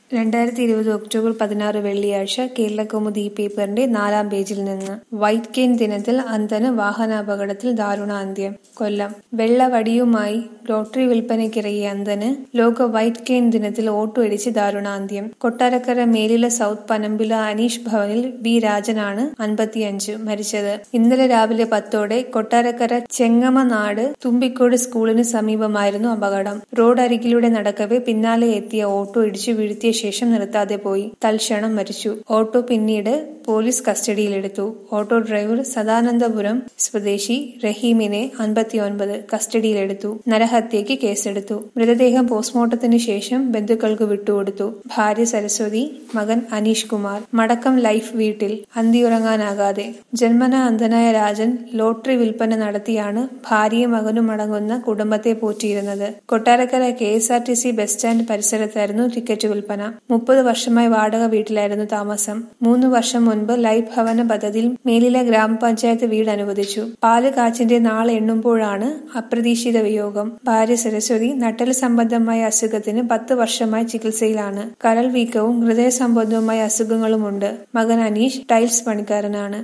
രണ്ടായിരത്തി ഇരുപത് ഒക്ടോബർ പതിനാറ് വെള്ളിയാഴ്ച കേരളകൗമുദി പേപ്പറിന്റെ നാലാം പേജിൽ നിന്ന് വൈറ്റ് കെയിൻ ദിനത്തിൽ അന്തന് വാഹനാപകടത്തിൽ ദാരുണാന്ത്യം കൊല്ലം വെള്ളവടിയുമായി ലോട്ടറി വിൽപ്പനയ്ക്കിറങ്ങിയ അന്തന് ലോക വൈറ്റ് കെയിൻ ദിനത്തിൽ ഓട്ടോ ഇടിച്ച് ദാരുണാന്ത്യം കൊട്ടാരക്കര മേലില സൗത്ത് പനമ്പില അനീഷ് ഭവനിൽ വി രാജനാണ് അൻപത്തിയഞ്ച് മരിച്ചത് ഇന്നലെ രാവിലെ പത്തോടെ കൊട്ടാരക്കര ചെങ്ങമനാട് തുമ്പിക്കോട് സ്കൂളിന് സമീപമായിരുന്നു അപകടം റോഡ് അരികിലൂടെ നടക്കവെ പിന്നാലെ എത്തിയ ഓട്ടോ ഇടിച്ചു വീഴ്ത്തിയ ശേഷം നിർത്താതെ പോയി തൽക്ഷണം മരിച്ചു ഓട്ടോ പിന്നീട് പോലീസ് കസ്റ്റഡിയിലെടുത്തു ഓട്ടോ ഡ്രൈവർ സദാനന്ദപുരം സ്വദേശി റഹീമിനെ അൻപത്തിയൊൻപത് കസ്റ്റഡിയിലെടുത്തു നരഹത്യയ്ക്ക് കേസെടുത്തു മൃതദേഹം പോസ്റ്റ്മോർട്ടത്തിന് ശേഷം ബന്ധുക്കൾക്ക് വിട്ടുകൊടുത്തു ഭാര്യ സരസ്വതി മകൻ അനീഷ് കുമാർ മടക്കം ലൈഫ് വീട്ടിൽ അന്തിയുറങ്ങാനാകാതെ ജന്മന അന്ധനായ രാജൻ ലോട്ടറി വിൽപ്പന നടത്തിയാണ് ഭാര്യയും മകനും അടങ്ങുന്ന കുടുംബത്തെ പോറ്റിയിരുന്നത് Kottarakkara K S R T C bus stand പരിസരത്തായിരുന്നു ടിക്കറ്റ് വിൽപ്പന മുപ്പത് വർഷമായി വാടക വീട്ടിലായിരുന്നു താമസം മൂന്ന് വർഷം മുൻപ് ലൈഫ് ഭവന പദ്ധതിയിൽ മേലില ഗ്രാമപഞ്ചായത്ത് വീട് അനുവദിച്ചു പാല് കാച്ചിന്റെ നാൾ എണ്ണുമ്പോഴാണ് അപ്രതീക്ഷിത വിയോഗം ഭാര്യ സരസ്വതി നട്ടൽ സംബന്ധമായ അസുഖത്തിന് പത്ത് വർഷമായി ചികിത്സയിലാണ് കരൾ വീക്കവും ഹൃദയ സംബന്ധവുമായ അസുഖങ്ങളുമുണ്ട് മകൻ അനീഷ് ടൈൽസ് പണിക്കാരനാണ്